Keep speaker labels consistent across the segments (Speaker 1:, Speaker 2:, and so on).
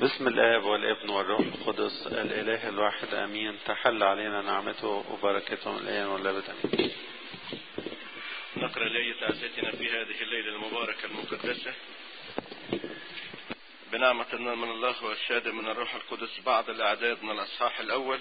Speaker 1: بسم الآب والابن والروح القدس الإله الواحد آمين تحل علينا نعمته وبركته الآن والأبد آمين
Speaker 2: نقرأ ليلة تعزيتنا في هذه الليلة المباركة المقدسة بنعمة من الله والشهادة من الروح القدس بعض الأعداد من الأصحاح الأول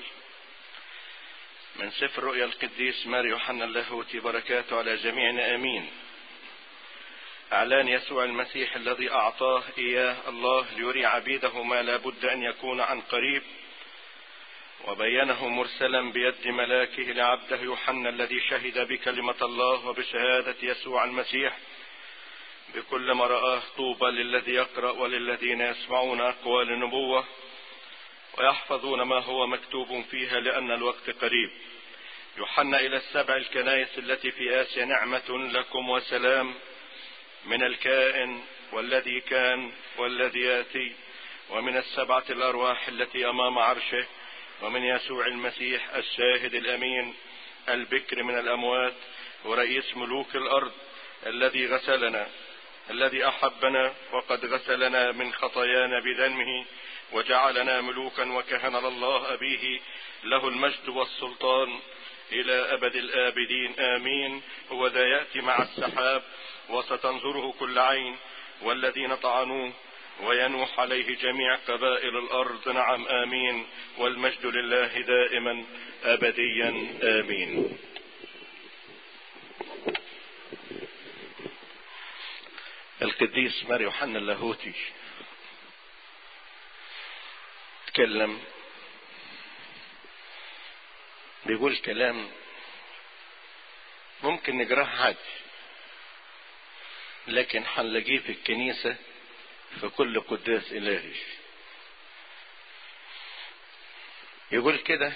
Speaker 2: من سفر رؤيا القديس ماري يوحنا اللاهوتي بركاته على جميعنا آمين اعلان يسوع المسيح الذي اعطاه اياه الله ليري عبيده ما لا بد ان يكون عن قريب وبينه مرسلا بيد ملاكه لعبده يوحنا الذي شهد بكلمه الله وبشهاده يسوع المسيح بكل ما راه طوبى للذي يقرا وللذين يسمعون اقوال النبوه ويحفظون ما هو مكتوب فيها لان الوقت قريب يوحنا الى السبع الكنائس التي في اسيا نعمه لكم وسلام من الكائن والذي كان والذي ياتي ومن السبعه الارواح التي امام عرشه ومن يسوع المسيح الشاهد الامين البكر من الاموات ورئيس ملوك الارض الذي غسلنا الذي احبنا وقد غسلنا من خطايانا بدمه وجعلنا ملوكا وكهنة لله ابيه له المجد والسلطان الى ابد الابدين امين هو ذا ياتي مع السحاب وستنظره كل عين والذين طعنوه وينوح عليه جميع قبائل الارض نعم امين والمجد لله دائما ابديا امين القديس ماري يوحنا اللاهوتي تكلم بيقول كلام ممكن نجراه عادي لكن هنلاقيه في الكنيسة في كل قداس إلهي يقول كده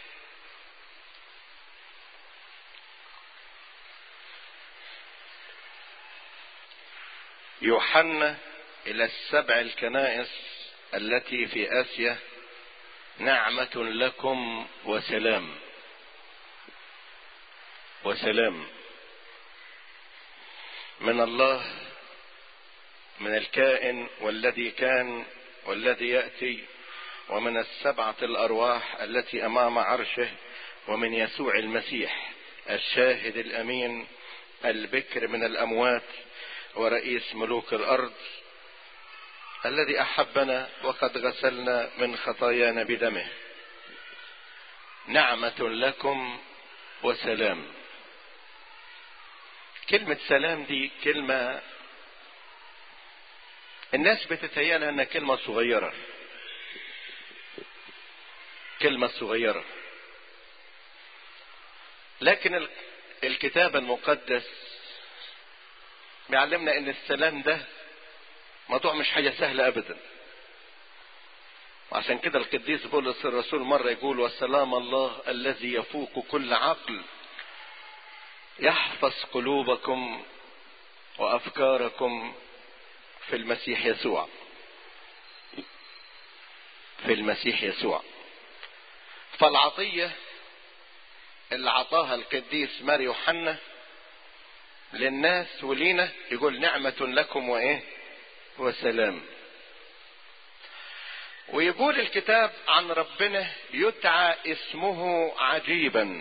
Speaker 2: يوحنا إلى السبع الكنائس التي في آسيا نعمة لكم وسلام وسلام من الله من الكائن والذي كان والذي ياتي ومن السبعه الارواح التي امام عرشه ومن يسوع المسيح الشاهد الامين البكر من الاموات ورئيس ملوك الارض الذي احبنا وقد غسلنا من خطايانا بدمه نعمه لكم وسلام كلمة سلام دي كلمة الناس بتتهيألها انها كلمة صغيرة كلمة صغيرة لكن الكتاب المقدس بيعلمنا ان السلام ده موضوع مش حاجة سهلة ابدا وعشان كده القديس بولس الرسول مرة يقول والسلام الله الذي يفوق كل عقل يحفظ قلوبكم وافكاركم في المسيح يسوع في المسيح يسوع فالعطيه اللي عطاها القديس ماري يوحنا للناس ولينا يقول نعمة لكم وإيه وسلام ويقول الكتاب عن ربنا يدعى اسمه عجيبا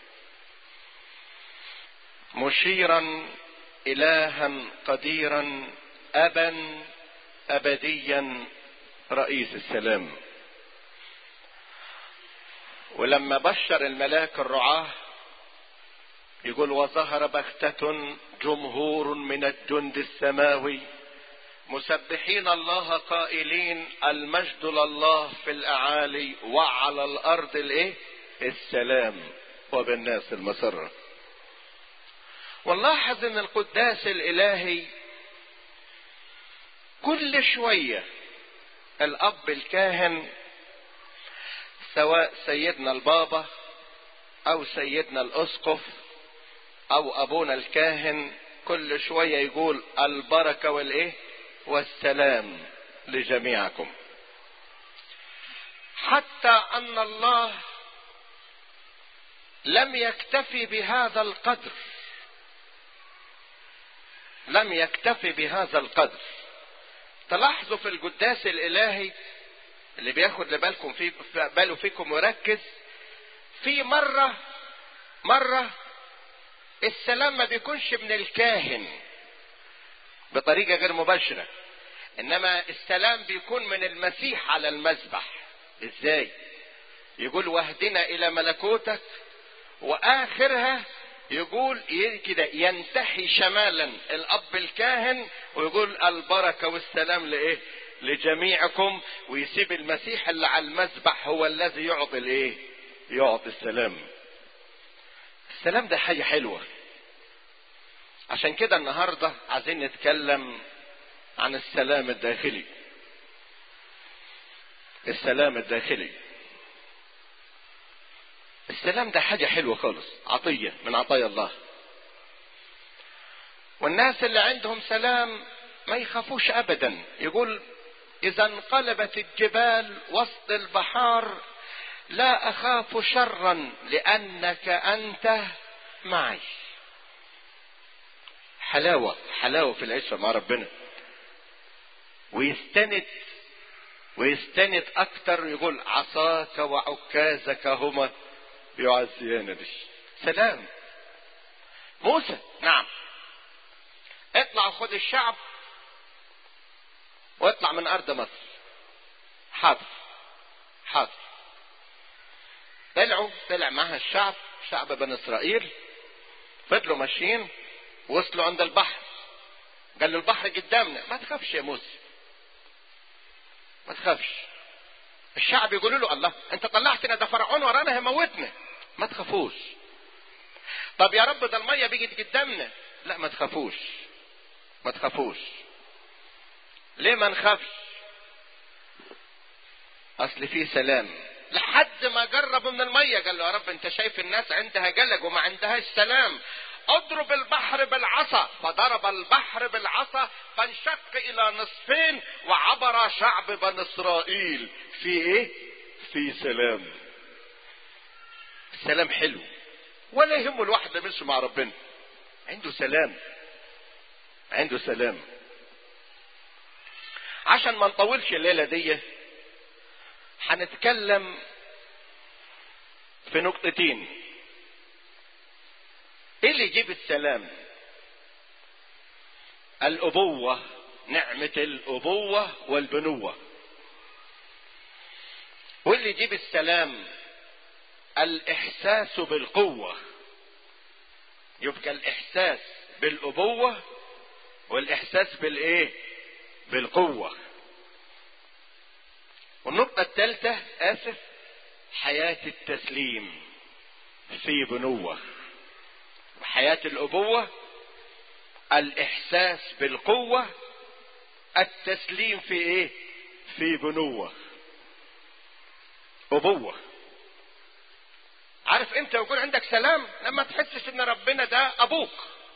Speaker 2: مشيرا الها قديرا ابا ابديا رئيس السلام ولما بشر الملاك الرعاه يقول وظهر بغتة جمهور من الجند السماوي مسبحين الله قائلين المجد لله في الاعالي وعلى الارض الايه السلام وبالناس المسره ونلاحظ ان القداس الالهي كل شويه الاب الكاهن سواء سيدنا البابا او سيدنا الاسقف او ابونا الكاهن كل شويه يقول البركه والايه والسلام لجميعكم حتى ان الله لم يكتفي بهذا القدر لم يكتفي بهذا القدر تلاحظوا في القداس الالهي اللي بياخد لبالكم في باله فيكم ويركز في مرة مرة السلام ما بيكونش من الكاهن بطريقة غير مباشرة انما السلام بيكون من المسيح على المذبح ازاي يقول واهدنا الى ملكوتك واخرها يقول كده ينتحي شمالا الاب الكاهن ويقول البركه والسلام لايه لجميعكم ويسيب المسيح اللي على المذبح هو الذي يعطي الايه يعطي السلام السلام ده حاجه حلوه عشان كده النهارده عايزين نتكلم عن السلام الداخلي السلام الداخلي السلام ده حاجة حلوة خالص عطية من عطايا الله والناس اللي عندهم سلام ما يخافوش ابدا يقول اذا انقلبت الجبال وسط البحار لا اخاف شرا لانك انت معي حلاوة حلاوة في العيشة مع ربنا ويستند ويستند اكتر يقول عصاك وعكازك هما يعزيانني سلام موسى نعم اطلع وخد الشعب واطلع من ارض مصر حاضر حاضر طلعوا طلع معها الشعب شعب بني اسرائيل فضلوا ماشيين وصلوا عند البحر قال له البحر قدامنا ما تخافش يا موسى ما تخافش الشعب يقولوا له الله انت طلعتنا ده فرعون ورانا هيموتنا ما تخافوش طب يا رب ده الميه بيجت قدامنا لا ما تخافوش ما تخافوش ليه ما نخافش اصل في سلام لحد ما جرب من الميه قال له يا رب انت شايف الناس عندها جلج وما عندهاش سلام اضرب البحر بالعصا فضرب البحر بالعصا فانشق الى نصفين وعبر شعب بني اسرائيل في ايه في سلام السلام حلو ولا يهمه الواحد اللي ماشي مع ربنا عنده سلام عنده سلام عشان ما نطولش الليله دي هنتكلم في نقطتين ايه اللي يجيب السلام الابوه نعمه الابوه والبنوه واللي يجيب السلام الاحساس بالقوه يبقى الاحساس بالابوه والاحساس بالايه بالقوه والنقطه الثالثه اسف حياه التسليم في بنوه وحياه الابوه الاحساس بالقوه التسليم في ايه في بنوه ابوه عارف امتى يكون عندك سلام لما تحسش ان ربنا ده ابوك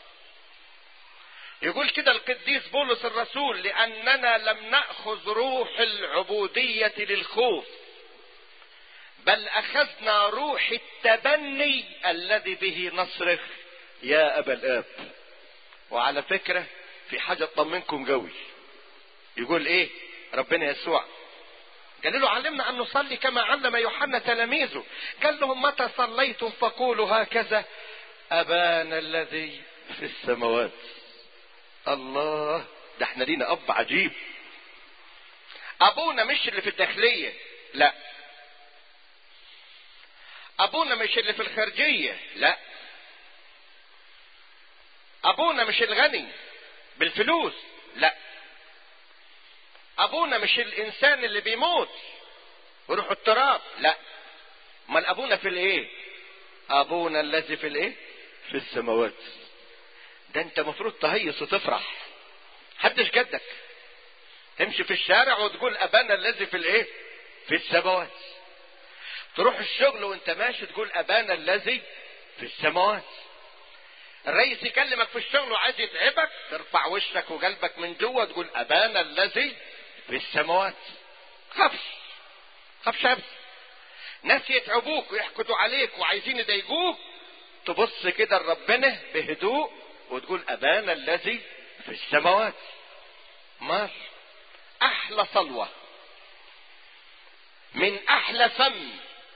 Speaker 2: يقول كده القديس بولس الرسول لاننا لم ناخذ روح العبوديه للخوف بل اخذنا روح التبني الذي به نصرخ يا ابا الاب وعلى فكره في حاجه تطمنكم قوي يقول ايه ربنا يسوع قال له علمنا ان نصلي كما علم يوحنا تلاميذه قال لهم متى صليتم فقولوا هكذا ابانا الذي في السماوات الله ده احنا لينا اب عجيب ابونا مش اللي في الداخليه لا ابونا مش اللي في الخارجيه لا ابونا مش الغني بالفلوس لا ابونا مش الانسان اللي بيموت ويروح التراب لا امال ابونا في الايه ابونا الذي في الايه في السماوات ده انت مفروض تهيص وتفرح حدش جدك تمشي في الشارع وتقول ابانا الذي في الايه في السماوات تروح الشغل وانت ماشي تقول ابانا الذي في السماوات الرئيس يكلمك في الشغل وعايز يتعبك ترفع وشك وقلبك من جوه تقول ابانا الذي في السماوات خافش خافش ابدا ناس يتعبوك ويحقدوا عليك وعايزين يضايقوك تبص كده لربنا بهدوء وتقول ابانا الذي في السماوات مال احلى صلوه من احلى فم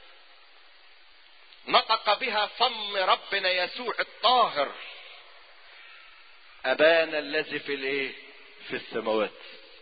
Speaker 2: نطق بها فم ربنا يسوع الطاهر ابانا الذي في الايه في السماوات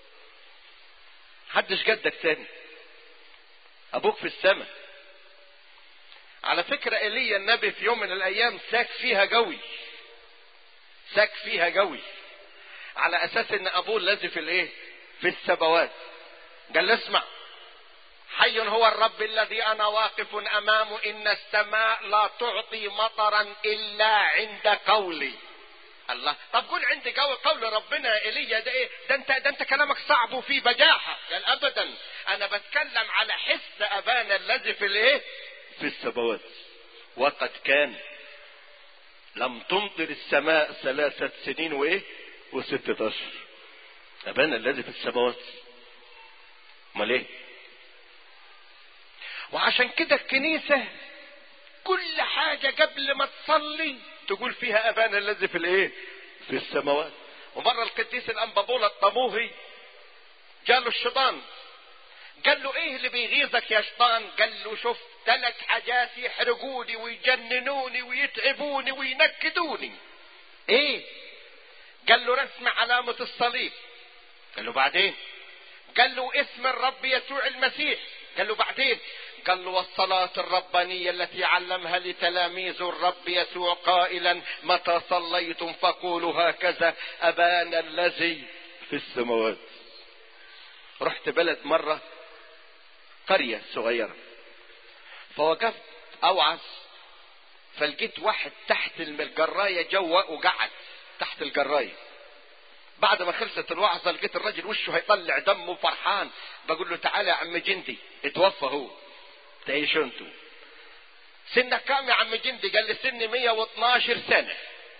Speaker 2: حدش جدك تاني ابوك في السماء على فكرة ايليا النبي في يوم من الايام ساك فيها جوي ساك فيها جوي على اساس ان ابوه الذي في الايه في السماوات قال له اسمع حي هو الرب الذي انا واقف امامه ان السماء لا تعطي مطرا الا عند قولي الله طب قول عندي قول, قول ربنا يا ايليا ده ايه ده انت ده انت كلامك صعب وفيه بجاحه قال ابدا انا بتكلم على حس ابانا الذي في الايه في السماوات وقد كان لم تمطر السماء ثلاثة سنين وايه وستة اشهر ابانا الذي في السماوات امال ايه وعشان كده الكنيسة كل حاجة قبل ما تصلي تقول فيها ابانا الذي في الايه في السماوات ومرة القديس الانبابولا الطموهي جاله الشيطان قال له ايه اللي بيغيظك يا شيطان قال له شوف ثلاث حاجات يحرقوني ويجننوني ويتعبوني وينكدوني ايه قال له رسم علامة الصليب قال له بعدين قال له اسم الرب يسوع المسيح قال له بعدين قال له والصلاة الربانية التي علمها لتلاميذ الرب يسوع قائلا متى صليتم فقولوا هكذا أبانا الذي في السماوات رحت بلد مرة قرية صغيرة فوقفت أوعظ فلقيت واحد تحت الجراية جوا وقعد تحت الجراية بعد ما خلصت الوعظة لقيت الراجل وشه هيطلع دمه فرحان بقول له تعالى يا عم جندي اتوفى هو تعيشوا انتوا سنك كام يا عم جندي قال لي سني 112 سنة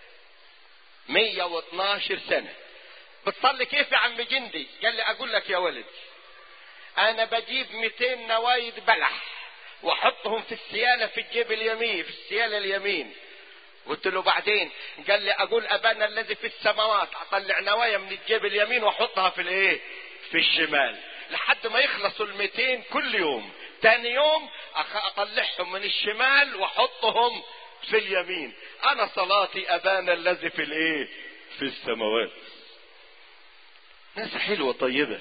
Speaker 2: 112 سنة بتصلي كيف يا عم جندي قال لي اقول لك يا ولد انا بجيب 200 نوايد بلح واحطهم في السيالة في الجيب اليمين في السيالة اليمين قلت له بعدين قال لي اقول ابانا الذي في السماوات اطلع نوايا من الجيب اليمين واحطها في الايه في الشمال لحد ما يخلصوا ال 200 كل يوم تاني يوم اطلعهم من الشمال واحطهم في اليمين انا صلاتي ابانا الذي في الايه في السماوات ناس حلوه طيبه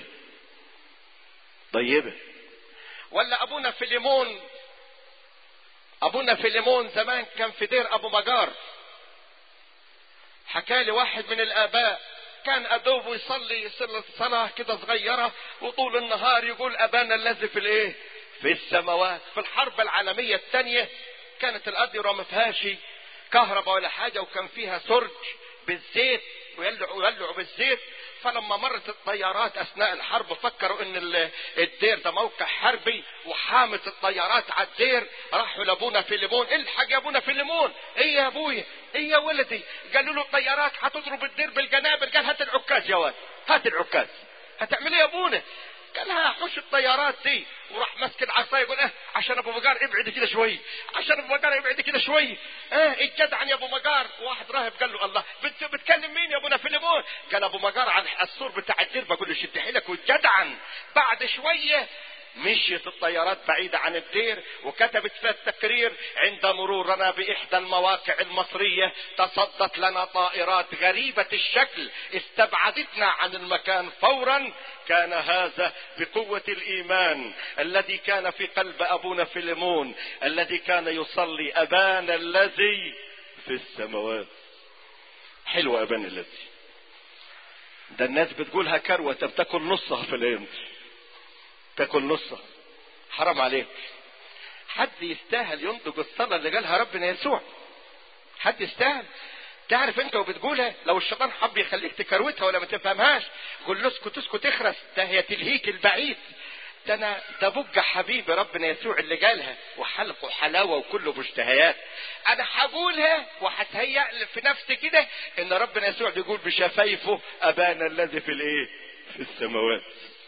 Speaker 2: طيبه ولا ابونا فيليمون ابونا فيليمون زمان كان في دير ابو مجار حكى لي واحد من الاباء كان ادوب يصلي صلاه كده صغيره وطول النهار يقول ابانا الذي في الايه في السماوات في الحرب العالميه الثانيه كانت الاديره ما فيهاش كهرباء ولا حاجه وكان فيها سرج بالزيت ويلعوا يولعوا بالزيت فلما مرت الطيارات اثناء الحرب فكروا ان الدير ده موقع حربي وحامت الطيارات على الدير راحوا لابونا فيليمون الحق يا ابونا فيليمون ايه يا ابويا ايه يا ولدي قالوا له الطيارات هتضرب الدير بالجنابل قال هات العكاز يا واد هات العكاز هتعمل ايه يا ابونا قال لها حوش الطيارات دي وراح ماسك العصايه يقول اه عشان ابو مجار ابعد كده شوي عشان ابو مجار ابعد كده شوي اه الجدعن يا ابو مجار واحد راهب قال له الله بت بتكلم مين يا ابونا فيليمون قال ابو مجار على السور بتاع الدير بقول له شد حيلك والجدعن بعد شويه مشيت الطيارات بعيدة عن الدير وكتبت في التقرير عند مرورنا بإحدى المواقع المصرية تصدت لنا طائرات غريبة الشكل استبعدتنا عن المكان فورا كان هذا بقوة الإيمان الذي كان في قلب أبونا فيليمون الذي كان يصلي أبانا الذي في السماوات حلو أبانا الذي ده الناس بتقولها كروة بتاكل نصها في اليوم تاكل نصها حرام عليك حد يستاهل ينطق الصلاة اللي قالها ربنا يسوع حد يستاهل تعرف انت وبتقولها لو الشيطان حب يخليك تكروتها ولا ما تفهمهاش قول له اسكت اسكت اخرس ده هي تلهيك البعيد ده انا ده بقى حبيبي ربنا يسوع اللي قالها وحلقه حلاوه وكله مشتهيات انا هقولها وهتهيأ في نفسي كده ان ربنا يسوع بيقول بشفايفه ابانا الذي في الايه في السماوات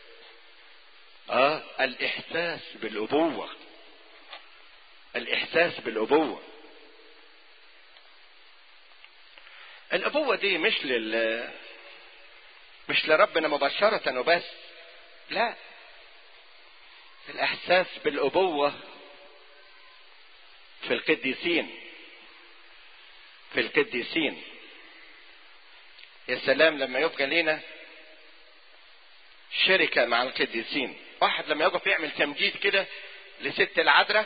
Speaker 2: اه الاحساس بالابوه الاحساس بالابوه الابوه دي مش لل مش لربنا مباشره وبس لا الاحساس بالابوه في القديسين في القديسين يا سلام لما يبقى لينا شركة مع القديسين واحد لما يقف يعمل تمجيد كده لست العذراء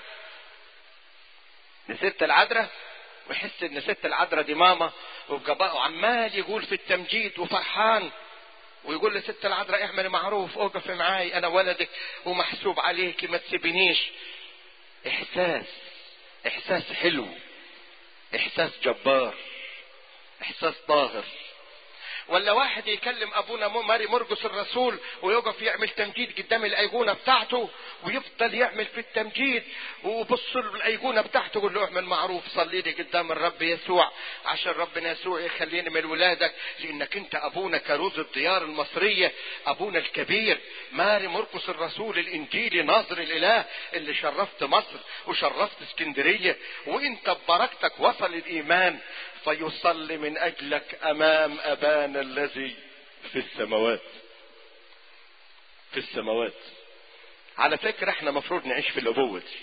Speaker 2: لست العذراء ويحس ان ست العذراء دي ماما ويبقى بقى عمال يقول في التمجيد وفرحان ويقول لست العذراء اعمل معروف اقف معاي انا ولدك ومحسوب عليك ما تسيبنيش احساس احساس حلو احساس جبار احساس طاهر ولا واحد يكلم ابونا ماري مرقس الرسول ويقف يعمل تمجيد قدام الايقونه بتاعته ويفضل يعمل في التمجيد وبص الايقونه بتاعته يقول له اعمل معروف صلي لي قدام الرب يسوع عشان ربنا يسوع يخليني من ولادك لانك انت ابونا كروز الديار المصريه ابونا الكبير ماري مرقس الرسول الانجيلي ناظر الاله اللي شرفت مصر وشرفت اسكندريه وانت ببركتك وصل الايمان فيصلي من اجلك امام ابانا الذي في السماوات في السماوات على فكرة احنا مفروض نعيش في الابوة دي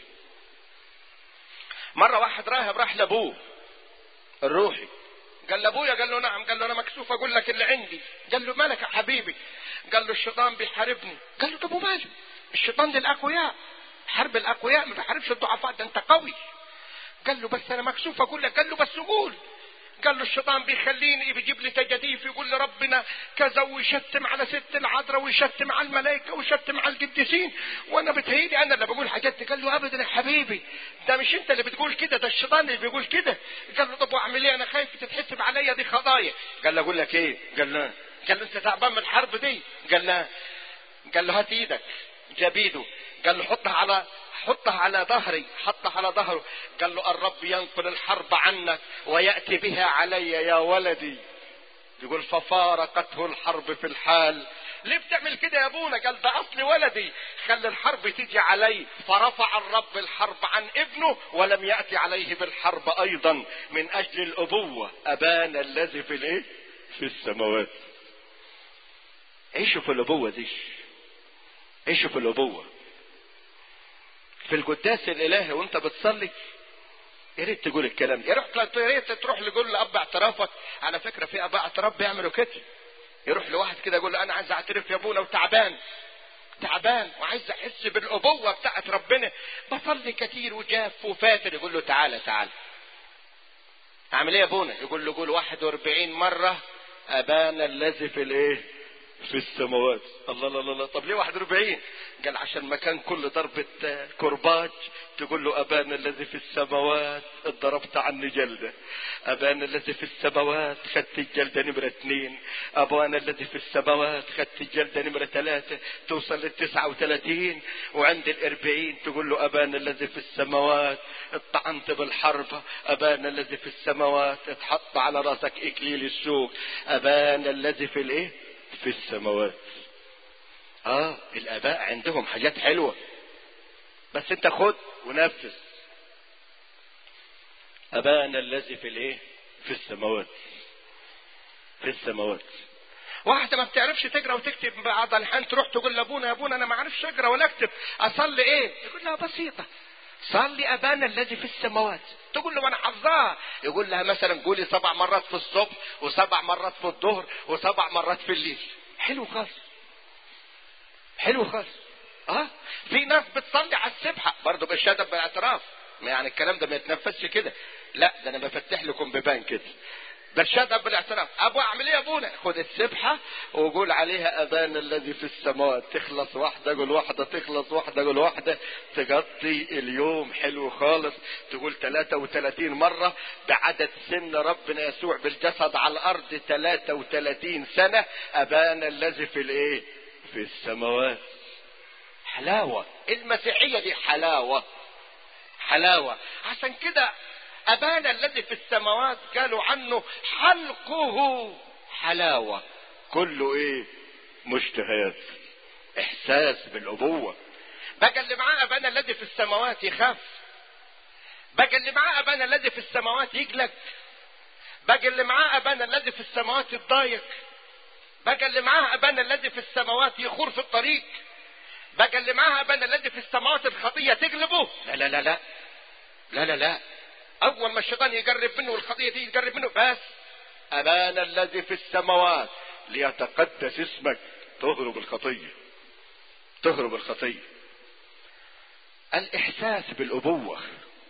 Speaker 2: مرة واحد راهب راح لابوه الروحي قال لابويا قال له نعم قال له انا مكسوف اقول لك اللي عندي قال له مالك يا حبيبي قال له الشيطان بيحاربني قال له طب وماله الشيطان للاقوياء حرب الاقوياء ما بيحاربش الضعفاء ده انت قوي قال له بس انا مكسوف اقول لك قال له بس قول قال له الشيطان بيخليني بيجيب لي تجاديف يقول لي ربنا كذا ويشتم على ست العذراء ويشتم على الملائكه ويشتم على القديسين وانا بتهيلي انا اللي بقول حاجات دي قال له ابدا يا حبيبي ده مش انت اللي بتقول كده ده الشيطان اللي بيقول كده قال له طب واعمل ايه انا خايف تتحسب عليا دي خطايا قال له اقول لك ايه قال له قال له انت تعبان من الحرب دي قال له قال له هات ايدك جاب ايده قال له حطها على حطها على ظهري حطها على ظهره قال له الرب ينقل الحرب عنك ويأتي بها علي يا ولدي يقول ففارقته الحرب في الحال ليه بتعمل كده يا ابونا قال ده اصل ولدي خلي الحرب تيجي علي فرفع الرب الحرب عن ابنه ولم يأتي عليه بالحرب ايضا من اجل الابوة ابانا الذي في الايه في السماوات عيشوا في الابوة دي عيشوا في الابوه في القداس الالهي وانت بتصلي يا ريت تقول الكلام ده يا ريت يا ريت تروح تقول لاب اعترافك على فكره في اباء اعتراف بيعملوا كده يروح لواحد كده يقول له انا عايز اعترف يا ابونا وتعبان تعبان وعايز احس بالابوه بتاعت ربنا بصلي كتير وجاف وفاتر يقول له تعالى تعالى اعمل ايه يا ابونا يقول له قول 41 مره ابانا الذي في الايه في السماوات الله الله الله طب ليه 41 قال عشان مكان كل ضربة كرباج تقول له أبانا الذي في السماوات اتضربت عني جلدة أبانا الذي في السماوات خدت الجلدة نمرة اثنين أبانا الذي في السماوات خدت الجلدة نمرة ثلاثة توصل للتسعة وثلاثين وعند الأربعين تقول له أبانا الذي في السماوات اطعنت بالحربة أبانا الذي في السماوات اتحط على راسك إكليل السوق أبانا الذي في الإيه في السماوات اه الاباء عندهم حاجات حلوة بس انت خد ونفذ ابانا الذي في الايه في السماوات في السماوات واحدة ما بتعرفش تقرا وتكتب بعض الحين تروح تقول لابونا يا ابونا انا ما اعرفش اقرا ولا اكتب اصلي ايه؟ يقول لها بسيطة صلي ابانا الذي في السماوات تقول له انا حافظاها يقول لها مثلا قولي سبع مرات في الصبح وسبع مرات في الظهر وسبع مرات في الليل حلو خالص حلو خالص اه في ناس بتصلي على السبحه برضه بالشهاده بالاعتراف يعني الكلام ده ما يتنفسش كده لا ده انا بفتح لكم بيبان كده بالشهاده بالاعتراف ابو اعمل ايه يا ابونا خد السبحه وقول عليها ابانا الذي في السماوات تخلص واحده قول واحده تخلص واحده قول واحده تغطي اليوم حلو خالص تقول 33 مره بعدد سن ربنا يسوع بالجسد على الارض 33 سنه ابانا الذي في الايه في السماوات حلاوه المسيحيه دي حلاوه حلاوه عشان كده أبانا الذي في السماوات قالوا عنه حلقه حلاوة كله إيه مشتهيات إحساس بالأبوة بقى اللي معاه أبانا الذي في السماوات يخاف بقى اللي معاه أبانا الذي في السماوات يقلق بقى اللي معاه أبانا الذي في السماوات يتضايق بقى اللي معاه أبانا الذي في السماوات يخور في الطريق بقى اللي معاها ابانا الذي في السماوات الخطيه تغلبه لا لا لا لا لا لا لا اول ما الشيطان يقرب منه والخطيه تيجي تقرب منه بس ابانا الذي في السماوات ليتقدس اسمك تهرب الخطيه تهرب الخطيه الاحساس بالابوه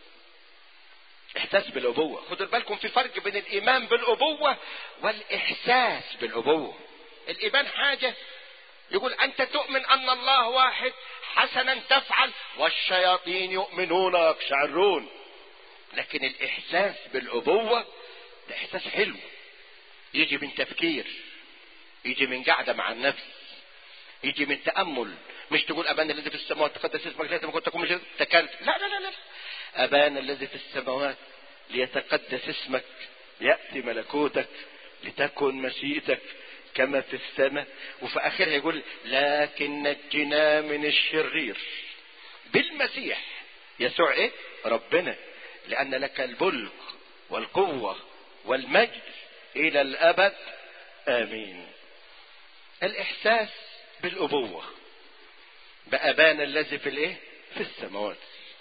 Speaker 2: احساس بالابوه خدوا بالكم في فرق بين الايمان بالابوه والاحساس بالابوه الايمان حاجه يقول انت تؤمن ان الله واحد حسنا تفعل والشياطين يؤمنون ويقشعرون لكن الاحساس بالابوه ده احساس حلو يجي من تفكير يجي من قعده مع النفس يجي من تامل مش تقول ابانا الذي في السماوات تقدس اسمك لازم كنت تكون مش تكلت لا لا لا لا ابانا الذي في السماوات ليتقدس اسمك ياتي ملكوتك لتكن مشيئتك كما في السماء وفي اخرها يقول لكن نجنا من الشرير بالمسيح يسوع ايه ربنا لان لك الملك والقوه والمجد الى الابد امين الاحساس بالابوه بابانا الذي في الايه في السماوات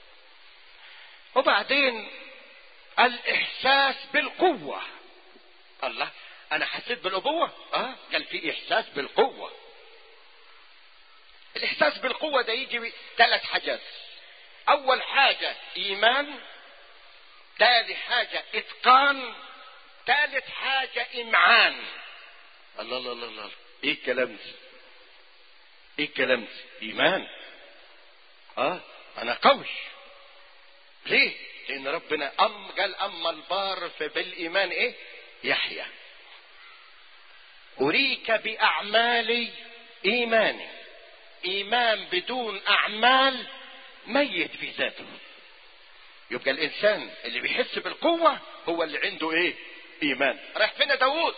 Speaker 2: وبعدين الاحساس بالقوه الله انا حسيت بالابوه اه قال في احساس بالقوه الاحساس بالقوه ده يجي ثلاث حاجات اول حاجه ايمان ثاني حاجه اتقان ثالث حاجه امعان الله الله الله الله ايه الكلام ده ايه الكلام ده ايمان اه انا قوي ليه لان ربنا ام قال اما البار فبالايمان ايه يحيى اريك باعمالي ايماني ايمان بدون اعمال ميت في ذاته يبقى الانسان اللي بيحس بالقوة هو اللي عنده ايه ايمان راح فين داوود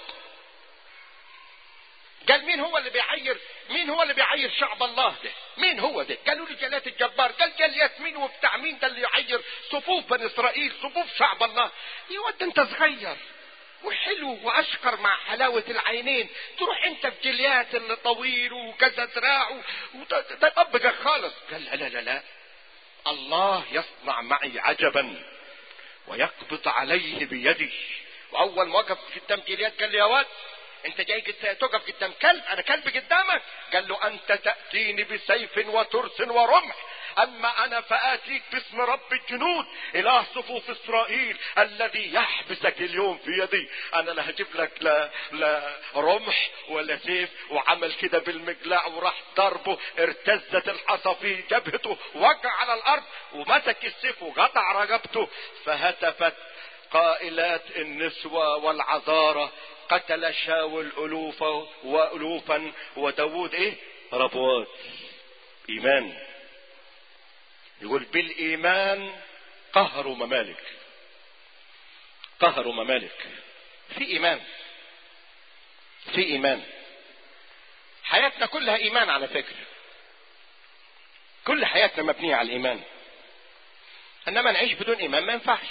Speaker 2: قال مين هو اللي بيعير مين هو اللي بيعير شعب الله ده مين هو ده قالوا لي جلات الجبار قال جليات مين وبتاع مين ده اللي يعير صفوف بني اسرائيل صفوف شعب الله يود انت صغير وحلو واشقر مع حلاوة العينين تروح انت في جليات اللي طويل وكذا دراع ده طبقك خالص قال لا لا لا لا الله يصنع معي عجبا ويقبض عليه بيدي واول ما وقف قدام جليات قال لي يا واد انت جاي تقف قدام كلب انا كلب قدامك قال له انت تأتيني بسيف وترس ورمح اما انا فاتيك باسم رب الجنود اله صفوف اسرائيل الذي يحبسك اليوم في يدي انا لا هجيب لك لا, لا رمح ولا سيف وعمل كده بالمقلاع وراح ضربه ارتزت الحصى في جبهته وقع على الارض ومسك السيف وقطع رقبته فهتفت قائلات النسوة والعذارة قتل شاول ألوفا وألوفا وداود إيه ربوات إيمان يقول بالإيمان قهروا ممالك قهروا ممالك في إيمان في إيمان حياتنا كلها إيمان على فكرة كل حياتنا مبنية على الإيمان إنما نعيش بدون إيمان ما ينفعش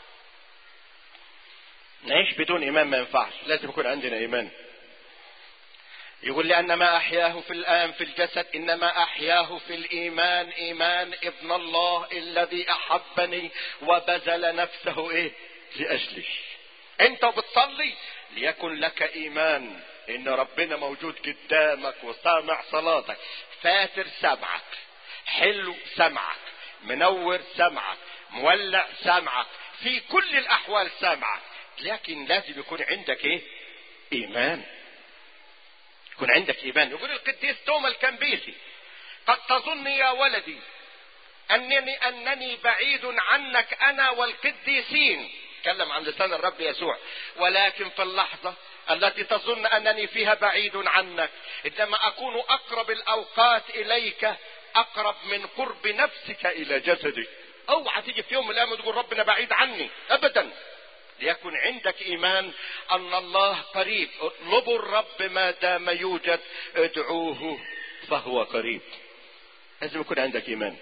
Speaker 2: نعيش بدون ايمان ما ينفعش لازم يكون عندنا ايمان يقول لأن ما أحياه في الآن في الجسد إنما أحياه في الإيمان إيمان ابن الله الذي أحبني وبذل نفسه إيه لأجلي أنت بتصلي ليكن لك إيمان إن ربنا موجود قدامك وسامع صلاتك فاتر سمعك حلو سمعك منور سمعك مولع سمعك في كل الأحوال سمعك لكن لازم يكون عندك ايه ايمان يكون عندك ايمان يقول القديس توما الكنبيسي قد تظن يا ولدي انني انني بعيد عنك انا والقديسين تكلم عن لسان الرب يسوع ولكن في اللحظه التي تظن انني فيها بعيد عنك انما اكون اقرب الاوقات اليك اقرب من قرب نفسك الى جسدك اوعى تيجي في يوم من الايام تقول ربنا بعيد عني ابدا ليكن عندك ايمان ان الله قريب اطلبوا الرب ما دام يوجد ادعوه فهو قريب لازم يكون عندك ايمان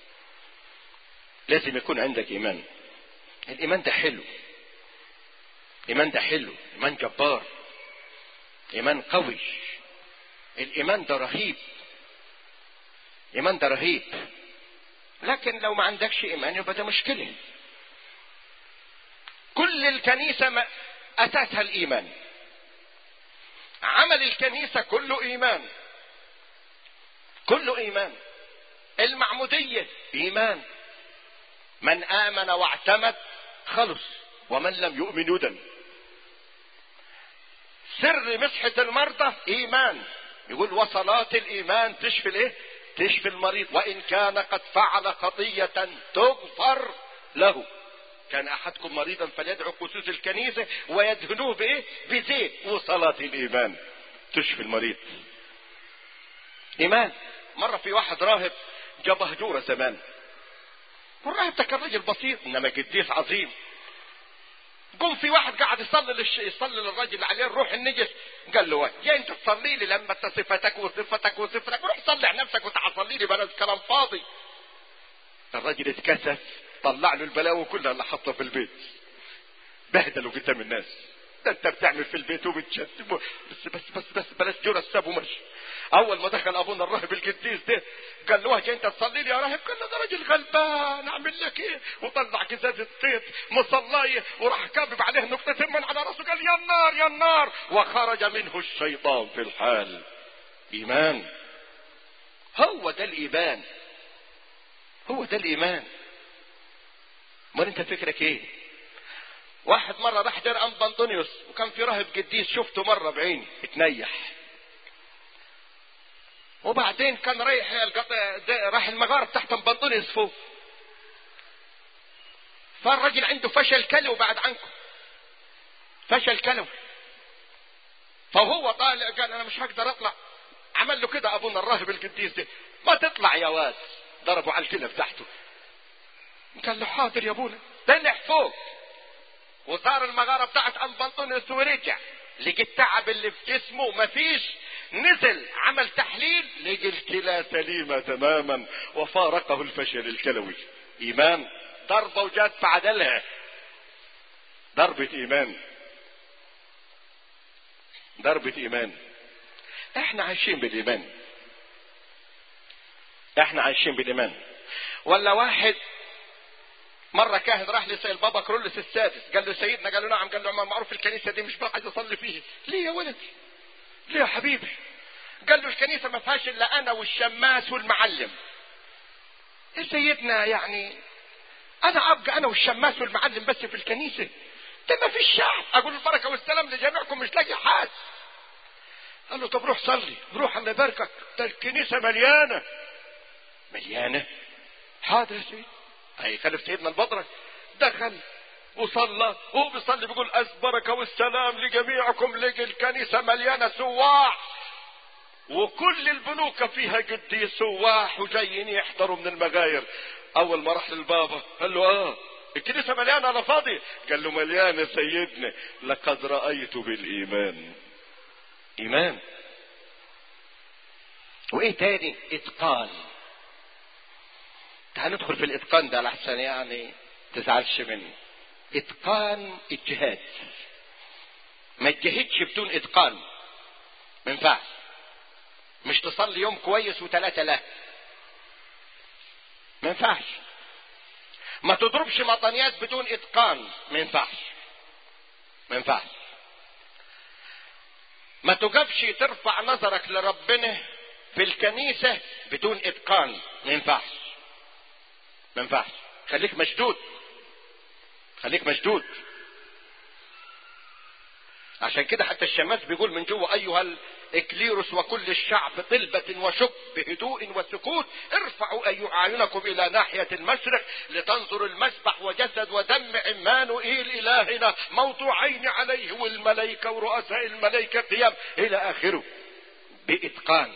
Speaker 2: لازم يكون عندك ايمان الايمان ده حلو الايمان ده حلو ايمان جبار ايمان قوي الايمان ده رهيب ايمان ده رهيب لكن لو ما عندكش ايمان يبقى ده مشكله كل الكنيسه ما اساسها الايمان عمل الكنيسه كله ايمان كله ايمان المعموديه ايمان من امن واعتمد خلص ومن لم يؤمن يدن سر مسحة المرضى ايمان يقول وصلات الايمان تشفي الايه تشفي المريض وان كان قد فعل خطية تغفر له كان احدكم مريضا فليدعو قسوس الكنيسة ويدهنوه بايه بزيت وصلاة الايمان تشفي المريض ايمان مرة في واحد راهب جاب هجورة زمان والراهب ده كان راجل بسيط انما قديس عظيم قم في واحد قاعد يصلي للش... يصلي للراجل اللي عليه الروح النجس قال له يا انت تصلي لي لما انت صفتك وصفتك وصفتك روح صلي على نفسك وتعال صلي لي بلاش كلام فاضي الراجل اتكسف طلع له البلاوي كلها اللي حطها في البيت بهدله قدام الناس ده انت بتعمل في البيت وبتشتم بس بس بس بس بلاش جرى الساب ومشي اول ما دخل ابونا الراهب القديس ده قال له جاي انت تصلي لي يا راهب قال له ده راجل غلبان اعمل لك ايه وطلع كزازة زيت مصلاية وراح كابب عليه نقطتين من على راسه قال يا النار يا النار وخرج منه الشيطان في الحال ايمان هو ده الايمان هو ده الايمان امال انت فكرك ايه واحد مرة راح دير أنب أنطونيوس وكان في راهب قديس شفته مرة بعيني اتنيح وبعدين كان رايح راح المغارة تحت أنب أنطونيوس فوق فالراجل عنده فشل كلوي بعد عنكم فشل كلوي فهو طالع قال أنا مش هقدر أطلع عمل له كده أبونا الراهب القديس ده ما تطلع يا واد ضربوا على الكلى بتاعته قال له حاضر يا ابونا طلع فوق وصار المغارة بتاعت أنبنطونيوس ورجع لقي التعب اللي في جسمه مفيش نزل عمل تحليل لقي الكلى سليمة تماما وفارقه الفشل الكلوي إيمان ضربة وجات بعدلها ضربة إيمان ضربة إيمان احنا عايشين بالإيمان احنا عايشين بالإيمان ولا واحد مرة كاهن راح لسيد البابا كرولس السادس قال له سيدنا قال له نعم قال له عمر معروف الكنيسة دي مش بقى عايز اصلي فيه ليه يا ولدي ليه يا حبيبي قال له الكنيسة ما فيهاش الا انا والشماس والمعلم يا سيدنا يعني انا ابقى انا والشماس والمعلم بس في الكنيسة ده ما فيش شعب اقول البركة والسلام لجميعكم مش لاقي حد قال له طب روح صلي روح الله يباركك ده الكنيسة مليانة مليانة حاضر يا سيدي هي خلف سيدنا البدرة دخل وصلى وهو بيصلي بيقول البركة والسلام لجميعكم لقي الكنيسة مليانة سواح وكل البنوك فيها قديس سواح وجايين يحضروا من المغاير اول ما راح للبابا قال له اه الكنيسة مليانة انا فاضي قال له مليانة سيدنا لقد رأيت بالايمان ايمان وايه تاني اتقان تعال ندخل في الاتقان ده لحسن يعني تزعلش مني اتقان الجهاد ما تجهدش بدون اتقان ما ينفعش مش تصلي يوم كويس وثلاثة لا ما ينفعش ما تضربش مطنيات بدون اتقان ما ينفعش ما ينفعش ما تقفش ترفع نظرك لربنا في الكنيسة بدون اتقان ما ينفعش ما ينفعش خليك مشدود خليك مشدود عشان كده حتى الشماس بيقول من جوه ايها الاكليروس وكل الشعب طلبة وشك بهدوء وسكوت ارفعوا اي اعينكم الى ناحية المشرق لتنظر المسبح وجسد ودم عمانوئيل الهنا موضوعين عليه والملائكة ورؤساء الملائكة قيام الى اخره باتقان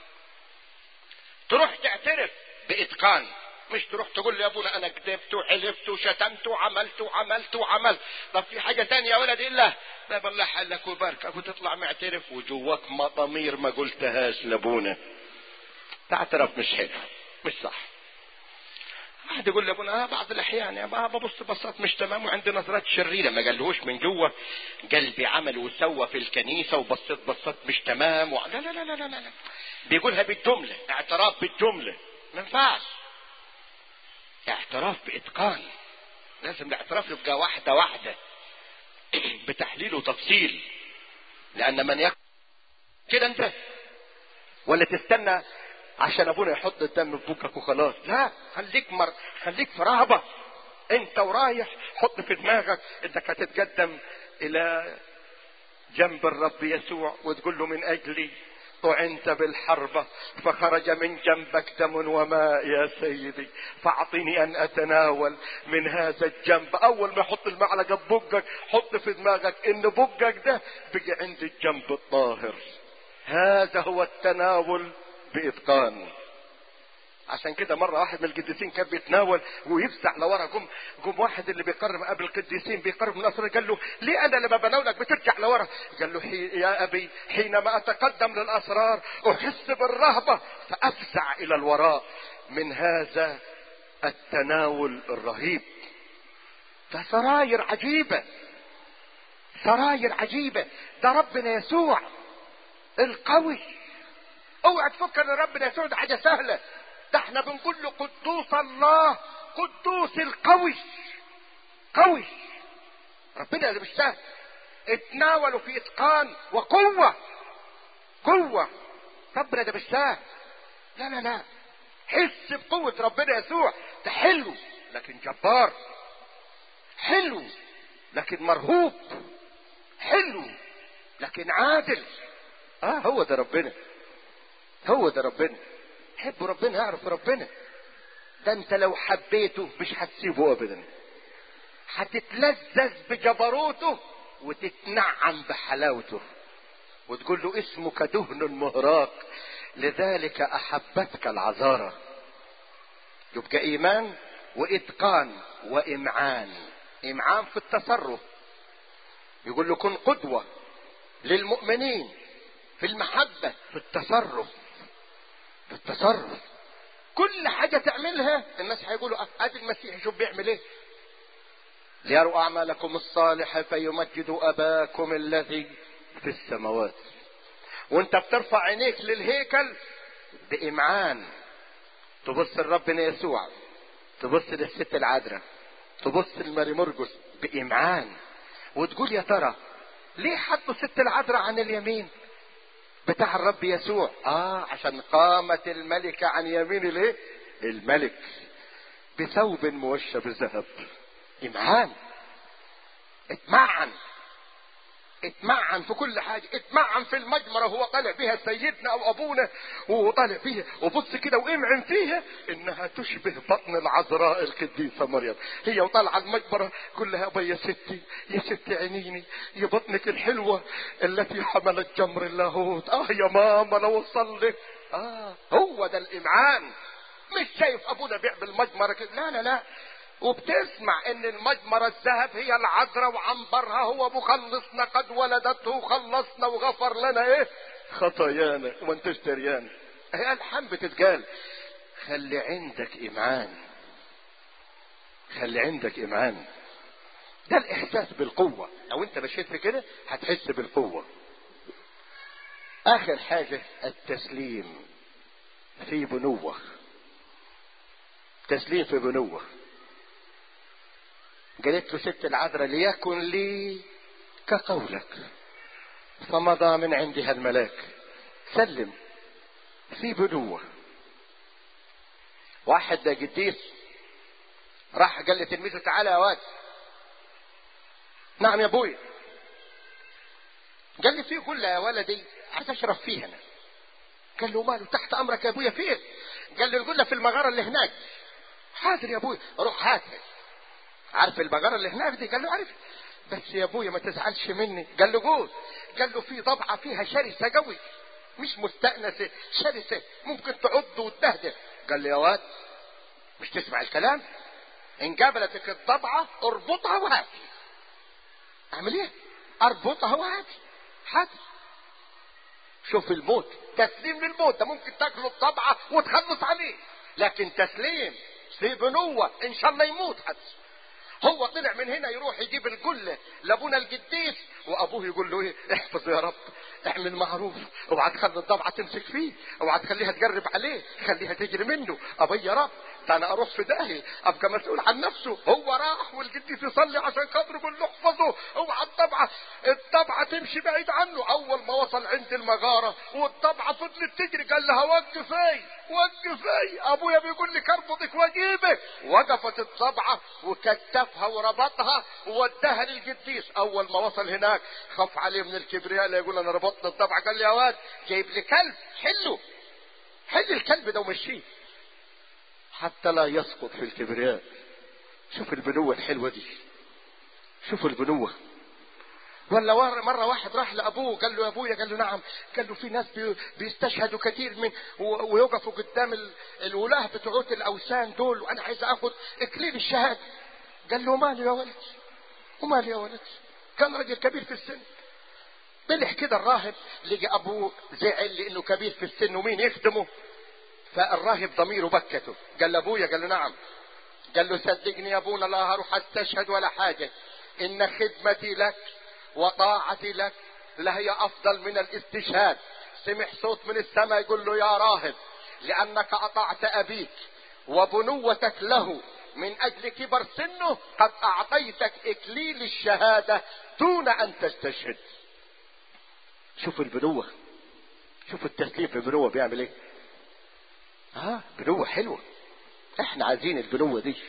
Speaker 2: تروح تعترف باتقان مش تروح تقول لي يا ابونا انا كذبت وحلفت وشتمت وعملت وعملت وعملت طب في حاجه تانية يا ولدي الا لا بالله حلك وباركك وتطلع معترف وجواك مضامير ما قلتهاش لابونا تعترف مش حلو مش صح واحد يقول لي ابونا آه بعض الاحيان يا بابا ببص بصات مش تمام وعندي نظرات شريره ما قالهوش من جوه قلبي عمل وسوى في الكنيسه وبصيت بصات مش تمام و... لا لا لا لا لا لا بيقولها بالجملة اعتراف بالجملة ما ينفعش اعتراف بإتقان لازم الاعتراف يبقى واحدة واحدة بتحليل وتفصيل لأن من يك كده أنت ولا تستنى عشان أبونا يحط الدم في بوكك وخلاص لا خليك مر... خليك في رهبة أنت ورايح حط في دماغك إنك هتتقدم إلى جنب الرب يسوع وتقول له من أجلي طعنت بالحربة فخرج من جنبك دم وماء يا سيدي فاعطني ان اتناول من هذا الجنب اول ما يحط المعلقة ببقك حط في دماغك ان بقك ده بقى عند الجنب الطاهر هذا هو التناول باتقان عشان كده مرة واحد من القديسين كان بيتناول ويفزع لورا قوم قوم واحد اللي بيقرب قبل القديسين بيقرب من الأسرة قال له ليه أنا لما بناولك بترجع لورا؟ قال له حي يا أبي حينما أتقدم للأسرار أحس بالرهبة فأفزع إلى الوراء من هذا التناول الرهيب فسراير عجيبة سراير عجيبة ده ربنا يسوع القوي اوعى تفكر ان ربنا يسوع ده حاجه سهله ده احنا بنقول له قدوس الله قدوس القوي قوي ربنا اللي مش سهل اتناولوا في اتقان وقوه قوه ربنا ده مش سهل لا لا لا حس بقوه ربنا يسوع ده حلو لكن جبار حلو لكن مرهوب حلو لكن عادل اه هو ده ربنا هو ده ربنا حب ربنا اعرف ربنا ده انت لو حبيته مش هتسيبه ابدا هتتلذذ بجبروته وتتنعم بحلاوته وتقول له اسمك دهن مهراق لذلك احبتك العذارى يبقى ايمان واتقان وامعان امعان في التصرف يقول له كن قدوه للمؤمنين في المحبه في التصرف في التصرف كل حاجة تعملها الناس هيقولوا ادي المسيح شوف بيعمل ايه ليروا اعمالكم الصالحة فيمجدوا اباكم الذي في السماوات وانت بترفع عينيك للهيكل بامعان تبص لربنا يسوع تبص للست العذراء تبص لماري مرجس بامعان وتقول يا ترى ليه حطوا ست العذراء عن اليمين بتاع الرب يسوع اه عشان قامت الملكة عن يمين الايه الملك بثوب موشى بالذهب امعان اتمعن اتمعن في كل حاجة اتمعن في المجمرة هو طالع بها سيدنا او ابونا وهو طالع فيها وبص كده وامعن فيها انها تشبه بطن العذراء القديسة مريم هي وطالعة المجمرة كلها يا ستي يا ستي عينيني يا بطنك الحلوة التي حملت جمر اللاهوت اه يا ماما لو وصل لك اه هو ده الامعان مش شايف ابونا بيعمل مجمرة كده لا لا لا وبتسمع ان المجمرة الذهب هي العذراء وعنبرها هو مخلصنا قد ولدته خلصنا وغفر لنا ايه خطايانا وما انتش دريان هي الحم بتتقال خلي عندك امعان خلي عندك امعان ده الاحساس بالقوة لو انت مشيت في كده هتحس بالقوة اخر حاجة التسليم في بنوة تسليم في بنوه قالت له ست العذراء ليكن لي كقولك فمضى من عندها الملاك سلم في بنوة واحد ده قديس راح قال لتلميذه تعالى يا واد نعم يا ابوي قال لي في كل يا ولدي عايز اشرب فيها انا قال له ماله تحت امرك يا ابويا فين قال له القله في المغاره اللي هناك حاضر يا ابوي روح هاتها عارف البقرة اللي هناك دي قال له عارف بس يا ابويا ما تزعلش مني قال له قول قال له في ضبعة فيها شرسة قوي مش مستأنسة شرسة ممكن تعض وتبهدل قال له يا واد مش تسمع الكلام ان قابلتك الضبعة اربطها وهاتي اعمل ايه اربطها وهاتي حاضر شوف الموت تسليم للموت ده ممكن تاكله الضبعة وتخلص عليه لكن تسليم في بنوة ان شاء الله يموت حتى هو طلع من هنا يروح يجيب الجلة لابونا القديس وابوه يقول له ايه احفظ يا رب
Speaker 3: اعمل معروف اوعى تخلي الضبعه تمسك فيه اوعى تخليها تقرب عليه خليها تجري منه ابي يا رب ده انا اروح في داهيه ابقى مسؤول عن نفسه هو راح والقديس يصلي عشان خاطر يقول له احفظه اوعى الضبعه الضبعه تمشي بعيد عنه اول ما وصل عند المغاره والضبعه فضلت تجري قال لها وقفي وقفي ابويا بيقول لك اربطك واجيبك وقفت الضبعه وكتفها وربطها ووداها للقديس اول ما وصل هناك خاف عليه من الكبرياء لا يقول انا ربطت الضبعه قال لي يا واد جايب لي كلب حله حل الكلب ده ومشيه حتى لا يسقط في الكبرياء شوف البنوة الحلوة دي شوف البنوة ولا مرة واحد راح لأبوه قال له يا أبويا قال له نعم قال له في ناس بيستشهدوا كثير من ويوقفوا قدام الولاة بتوع الأوثان دول وأنا عايز آخد إكليل الشهادة قال له مالي يا ولد ومالي يا ولد كان راجل كبير في السن طلع كده الراهب لقى أبوه زعل لأنه كبير في السن ومين يخدمه فالراهب ضميره بكته قال له ابويا قال له نعم قال له صدقني يا ابونا لا هروح استشهد ولا حاجه ان خدمتي لك وطاعتي لك لهي افضل من الاستشهاد سمع صوت من السماء يقول له يا راهب لانك اطعت ابيك وبنوتك له من اجل كبر سنه قد اعطيتك اكليل الشهاده دون ان تستشهد شوف البنوه شوف التسليم في البنوه بيعمل ايه اه بنوة حلوة احنا عايزين البنوة دي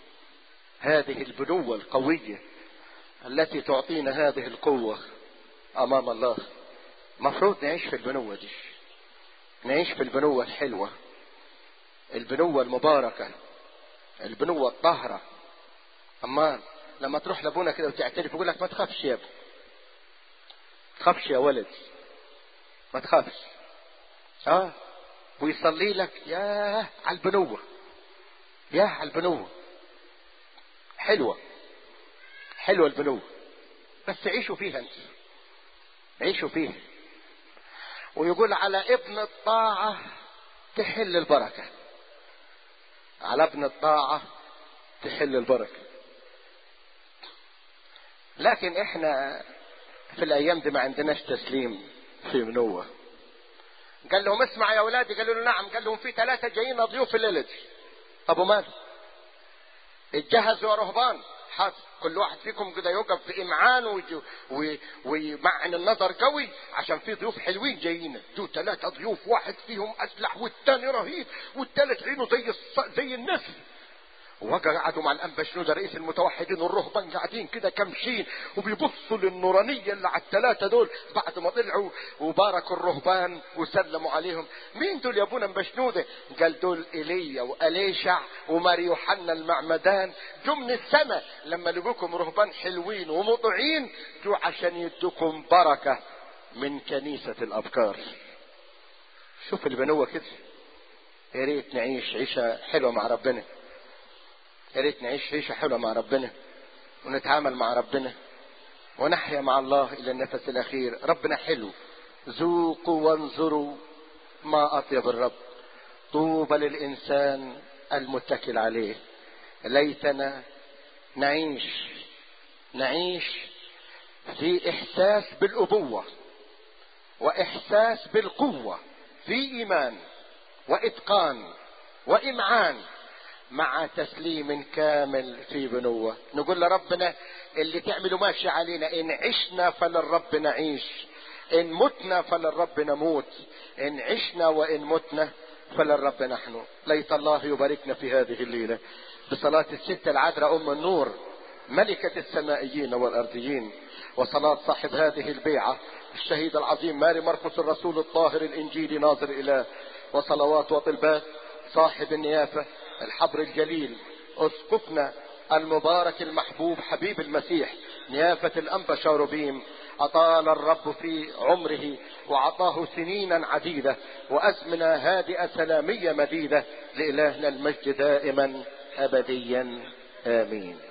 Speaker 3: هذه البنوة القوية التي تعطينا هذه القوة امام الله مفروض نعيش في البنوة دي نعيش في البنوة الحلوة البنوة المباركة البنوة الطاهرة اما لما تروح لابونا كده وتعترف يقول لك ما تخافش يا ابني ما تخافش يا ولد ما تخافش اه ويصلي لك ياه على البنوة ياه على البنوة حلوة حلوة البنوة بس عيشوا فيها انت عيشوا فيها ويقول على ابن الطاعة تحل البركة على ابن الطاعة تحل البركة لكن احنا في الايام دي ما عندناش تسليم في بنوه قال لهم اسمع يا اولادي قالوا له نعم قال لهم في ثلاثه جايين ضيوف الليله دي ابو مال اتجهزوا يا رهبان حاضر كل واحد فيكم كده يوقف في امعان ويمعن النظر قوي عشان في ضيوف حلوين جايين دول ثلاثه ضيوف واحد فيهم اسلح والثاني رهيب والثالث عينه زي الص... زي النسر وقعدوا مع الانبا شنودة رئيس المتوحدين والرهبان قاعدين كده كمشين وبيبصوا للنورانيه اللي على الثلاثه دول بعد ما طلعوا وباركوا الرهبان وسلموا عليهم مين دول يا ابونا انبا شنودة قال دول ايليا واليشع وماري يوحنا المعمدان جو من السماء لما لقوكم رهبان حلوين ومطيعين جو عشان يدوكم بركه من كنيسه الابكار شوف البنوه كده يا ريت نعيش عيشه حلوه مع ربنا يا ريت نعيش عيشه حلوه مع ربنا ونتعامل مع ربنا ونحيا مع الله الى النفس الاخير ربنا حلو ذوقوا وانظروا ما اطيب الرب طوبى للانسان المتكل عليه ليتنا نعيش نعيش في احساس بالابوه واحساس بالقوه في ايمان واتقان وامعان مع تسليم كامل في بنوة نقول لربنا اللي تعمله ماشي علينا إن عشنا فللرب نعيش إن متنا فللرب نموت إن عشنا وإن متنا فللرب نحن ليت الله يباركنا في هذه الليلة بصلاة الست العذراء أم النور ملكة السمائيين والأرضيين وصلاة صاحب هذه البيعة الشهيد العظيم ماري مرقس الرسول الطاهر الإنجيلي ناظر إله وصلوات وطلبات صاحب النيافة الحبر الجليل اسقفنا المبارك المحبوب حبيب المسيح نيافة الأنبا شاروبيم أطال الرب في عمره وعطاه سنينا عديدة وأزمنة هادئة سلامية مديدة لإلهنا المجد دائما أبديا آمين